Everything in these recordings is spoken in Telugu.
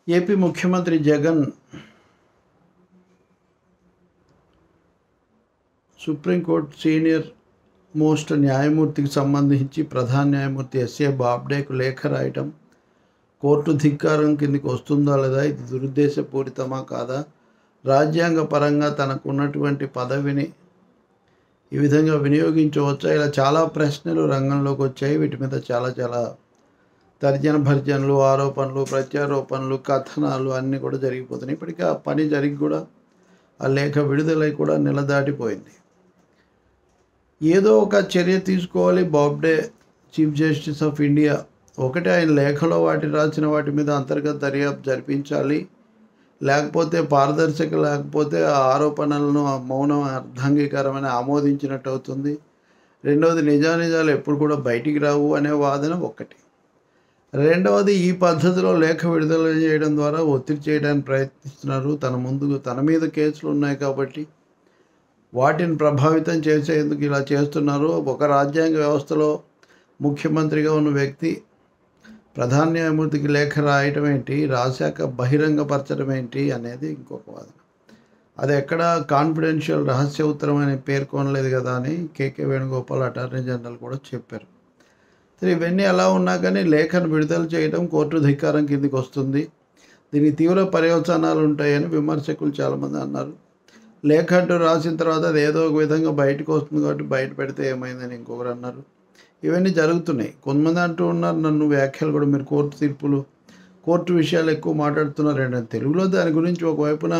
ఏపీ ముఖ్యమంత్రి జగన్ సుప్రీంకోర్టు సీనియర్ మోస్ట్ న్యాయమూర్తికి సంబంధించి ప్రధాన న్యాయమూర్తి ఎస్ఏ బాబ్డేకు లేఖ రాయటం కోర్టు ధిక్కారం కిందికి వస్తుందా లేదా ఇది దురుద్దేశపూరితమా కాదా రాజ్యాంగ పరంగా తనకు ఉన్నటువంటి పదవిని ఈ విధంగా వినియోగించవచ్చా ఇలా చాలా ప్రశ్నలు రంగంలోకి వచ్చాయి వీటి మీద చాలా చాలా తర్జన భర్జనలు ఆరోపణలు ప్రత్యారోపణలు కథనాలు అన్నీ కూడా జరిగిపోతున్నాయి ఇప్పటికీ ఆ పని జరిగి కూడా ఆ లేఖ విడుదలై కూడా నిలదాటిపోయింది ఏదో ఒక చర్య తీసుకోవాలి Bobde chief justice of India ఒకటి ఆయన లేఖలో వాటి రాసిన వాటి మీద అంతర్గత దర్యాప్తు జరిపించాలి లేకపోతే పారదర్శక లేకపోతే ఆ ఆరోపణలను ఆ మౌనం అర్ధాంగీకారమని ఆమోదించినట్టు అవుతుంది రెండవది నిజానిజాలు ఎప్పుడు కూడా బయటికి రావు అనే వాదన ఒకటి రెండవది ఈ పద్ధతిలో లేఖ విడుదల చేయడం ద్వారా ఒత్తిడి చేయడానికి ప్రయత్నిస్తున్నారు తన ముందు తన మీద కేసులు ఉన్నాయి కాబట్టి వాటిని ప్రభావితం చేసేందుకు ఇలా చేస్తున్నారు ఒక రాజ్యాంగ వ్యవస్థలో ముఖ్యమంత్రిగా ఉన్న వ్యక్తి ప్రధాన న్యాయమూర్తికి లేఖ రాయటం ఏంటి రాశాక బహిరంగపరచడం ఏంటి అనేది ఇంకొక వాదన అది ఎక్కడ కాన్ఫిడెన్షియల్ రహస్య ఉత్తరం అని పేర్కొనలేదు కదా అని కేకే వేణుగోపాల్ అటార్నీ జనరల్ కూడా చెప్పారు సరే ఇవన్నీ ఎలా ఉన్నా కానీ లేఖను విడుదల చేయడం కోర్టు ధిక్కారం కిందికి వస్తుంది దీనికి తీవ్ర పర్యవసానాలు ఉంటాయని విమర్శకులు చాలామంది అన్నారు లేఖ అంటూ రాసిన తర్వాత అది ఏదో ఒక విధంగా బయటకు వస్తుంది కాబట్టి బయట పెడితే ఏమైందని ఇంకొకరు అన్నారు ఇవన్నీ జరుగుతున్నాయి కొంతమంది అంటూ ఉన్నారు నన్ను వ్యాఖ్యలు కూడా మీరు కోర్టు తీర్పులు కోర్టు విషయాలు ఎక్కువ మాట్లాడుతున్నారండి అని తెలుగులో దాని గురించి ఒకవైపున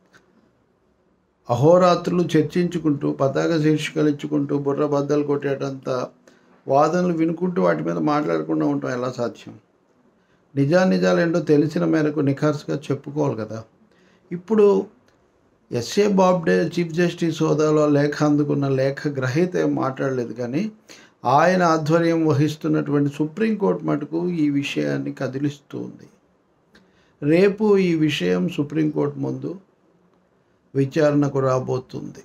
అహోరాత్రులు చర్చించుకుంటూ పతాక శీర్షికలు ఇచ్చుకుంటూ బుర్ర బద్దలు కొట్టేటంత వాదనలు వినుకుంటూ వాటి మీద మాట్లాడకుండా ఉంటాం ఎలా సాధ్యం నిజానిజాలు ఏంటో తెలిసిన మేరకు నిఖార్సుగా చెప్పుకోవాలి కదా ఇప్పుడు ఎస్ఏ బాబ్డే చీఫ్ జస్టిస్ హోదాలో లేఖ అందుకున్న లేఖ గ్రహీత ఏం మాట్లాడలేదు కానీ ఆయన ఆధ్వర్యం వహిస్తున్నటువంటి సుప్రీంకోర్టు మటుకు ఈ విషయాన్ని కదిలిస్తూ ఉంది రేపు ఈ విషయం సుప్రీంకోర్టు ముందు విచారణకు రాబోతుంది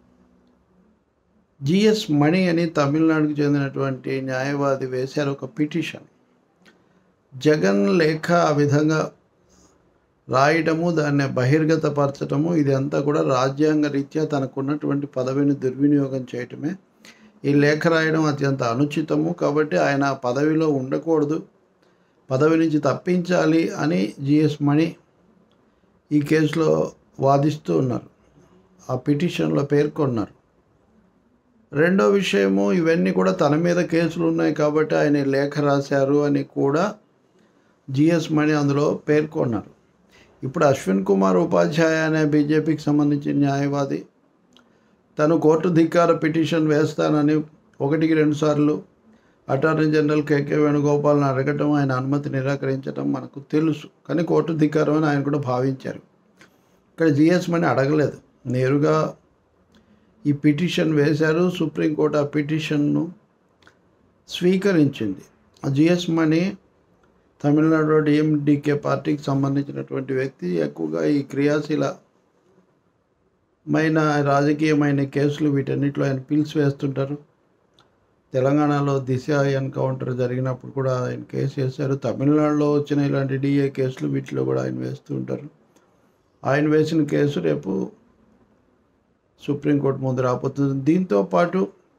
జిఎస్ మణి అని తమిళనాడుకు చెందినటువంటి న్యాయవాది వేశారు ఒక పిటిషన్ జగన్ లేఖ ఆ విధంగా రాయటము దాన్ని బహిర్గతపరచటము ఇది అంతా కూడా రాజ్యాంగ రీత్యా తనకున్నటువంటి పదవిని దుర్వినియోగం చేయటమే ఈ లేఖ రాయడం అత్యంత అనుచితము కాబట్టి ఆయన ఆ పదవిలో ఉండకూడదు పదవి నుంచి తప్పించాలి అని జిఎస్ మణి ఈ కేసులో వాదిస్తూ ఉన్నారు ఆ పిటిషన్లో పేర్కొన్నారు రెండో విషయము ఇవన్నీ కూడా తన మీద కేసులు ఉన్నాయి కాబట్టి ఆయన ఈ లేఖ రాశారు అని కూడా జిఎస్ మణి అందులో పేర్కొన్నారు ఇప్పుడు అశ్విన్ కుమార్ ఉపాధ్యాయ అనే బీజేపీకి సంబంధించిన న్యాయవాది తను కోర్టు ధిక్కార పిటిషన్ వేస్తానని ఒకటికి రెండు సార్లు అటార్నీ జనరల్ కేకే వేణుగోపాల్ని అడగటం ఆయన అనుమతి నిరాకరించడం మనకు తెలుసు కానీ కోర్టు ధిక్కారం అని ఆయన కూడా భావించారు ఇక్కడ జిఎస్ మని అడగలేదు నేరుగా ఈ పిటిషన్ వేశారు సుప్రీంకోర్టు ఆ పిటిషన్ను స్వీకరించింది ఆ జిఎస్ మణి తమిళనాడు డిఎండికే పార్టీకి సంబంధించినటువంటి వ్యక్తి ఎక్కువగా ఈ క్రియాశీల మైన రాజకీయమైన కేసులు వీటన్నిటిలో ఆయన పిలిచి వేస్తుంటారు తెలంగాణలో దిశ ఎన్కౌంటర్ జరిగినప్పుడు కూడా ఆయన కేసు వేశారు తమిళనాడులో వచ్చిన ఇలాంటి డిఏ కేసులు వీటిలో కూడా ఆయన వేస్తూ ఉంటారు ఆయన వేసిన కేసు రేపు సుప్రీంకోర్టు ముందు రాబోతుంది దీంతో పాటు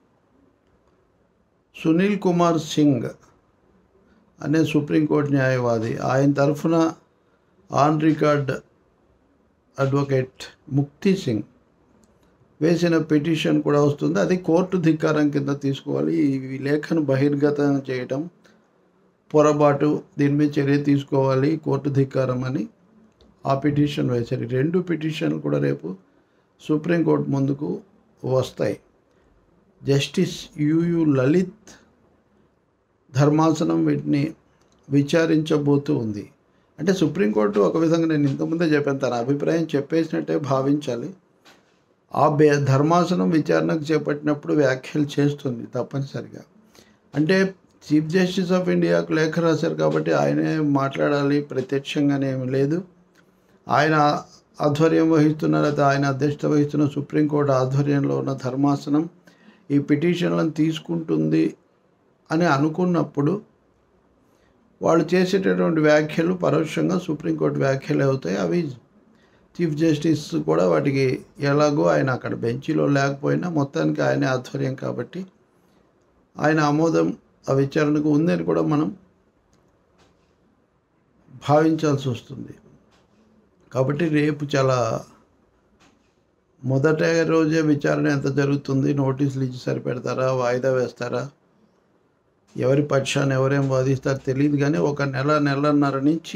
సునీల్ కుమార్ సింగ్ అనే సుప్రీంకోర్టు న్యాయవాది ఆయన తరఫున ఆన్ రికార్డ్ అడ్వకేట్ ముక్తి సింగ్ వేసిన పిటిషన్ కూడా వస్తుంది అది కోర్టు ధిక్కారం కింద తీసుకోవాలి ఈ లేఖను బహిర్గతం చేయటం పొరపాటు దీని మీద చర్య తీసుకోవాలి కోర్టు ధిక్కారం అని ఆ పిటిషన్ వేశారు ఈ రెండు పిటిషన్లు కూడా రేపు సుప్రీంకోర్టు ముందుకు వస్తాయి జస్టిస్ యుయు లలిత్ ధర్మాసనం వీటిని విచారించబోతూ ఉంది అంటే సుప్రీంకోర్టు ఒక విధంగా నేను ఇంతకుముందే చెప్పాను తన అభిప్రాయం చెప్పేసినట్టే భావించాలి ఆ బే ధర్మాసనం విచారణకు చేపట్టినప్పుడు వ్యాఖ్యలు చేస్తుంది తప్పనిసరిగా అంటే చీఫ్ జస్టిస్ ఆఫ్ ఇండియాకు లేఖ రాశారు కాబట్టి ఆయనే మాట్లాడాలి ప్రత్యక్షంగానే ఏమి లేదు ఆయన ఆధ్వర్యం వహిస్తున్న లేదా ఆయన అధ్యక్షత వహిస్తున్న సుప్రీంకోర్టు ఆధ్వర్యంలో ఉన్న ధర్మాసనం ఈ పిటిషన్లను తీసుకుంటుంది అని అనుకున్నప్పుడు వాళ్ళు చేసేటటువంటి వ్యాఖ్యలు పరోక్షంగా సుప్రీంకోర్టు వ్యాఖ్యలు అవుతాయి అవి చీఫ్ జస్టిస్ కూడా వాటికి ఎలాగో ఆయన అక్కడ బెంచీలో లేకపోయినా మొత్తానికి ఆయనే ఆధ్వర్యం కాబట్టి ఆయన ఆమోదం ఆ విచారణకు ఉందని కూడా మనం భావించాల్సి వస్తుంది కాబట్టి రేపు చాలా మొదట రోజే విచారణ ఎంత జరుగుతుంది నోటీసులు ఇచ్చి సరిపెడతారా వాయిదా వేస్తారా ఎవరి పక్షాన్ని ఎవరేం వాదిస్తారో తెలియదు కానీ ఒక నెల నెలన్నర నుంచి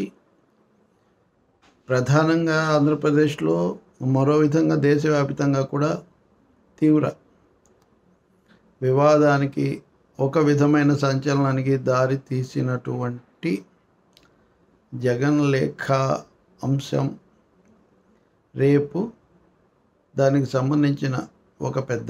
ప్రధానంగా ఆంధ్రప్రదేశ్లో మరో విధంగా దేశవ్యాప్తంగా కూడా తీవ్ర వివాదానికి ఒక విధమైన సంచలనానికి దారి తీసినటువంటి జగన్ లేఖ అంశం రేపు దానికి సంబంధించిన ఒక పెద్ద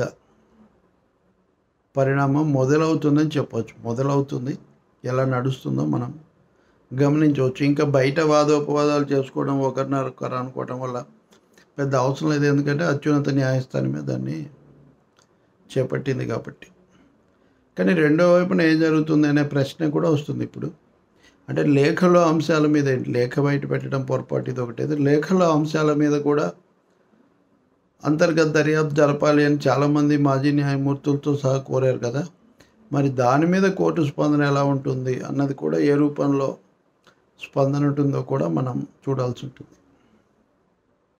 పరిణామం మొదలవుతుందని చెప్పవచ్చు మొదలవుతుంది ఎలా నడుస్తుందో మనం గమనించవచ్చు ఇంకా బయట వాదోపవాదాలు చేసుకోవడం ఒకరినొకరు అనుకోవడం వల్ల పెద్ద అవసరం లేదు ఎందుకంటే అత్యున్నత న్యాయస్థానం మీద దాన్ని చేపట్టింది కాబట్టి కానీ రెండో వైపున ఏం జరుగుతుంది అనే ప్రశ్న కూడా వస్తుంది ఇప్పుడు అంటే లేఖలో అంశాల మీద ఏంటి లేఖ బయట పెట్టడం పొరపాటు ఇది ఒకటి అయితే లేఖలో అంశాల మీద కూడా అంతర్గత దర్యాప్తు జరపాలి అని చాలామంది మాజీ న్యాయమూర్తులతో సహా కోరారు కదా మరి దాని మీద కోర్టు స్పందన ఎలా ఉంటుంది అన్నది కూడా ఏ రూపంలో స్పందన ఉంటుందో కూడా మనం చూడాల్సి ఉంటుంది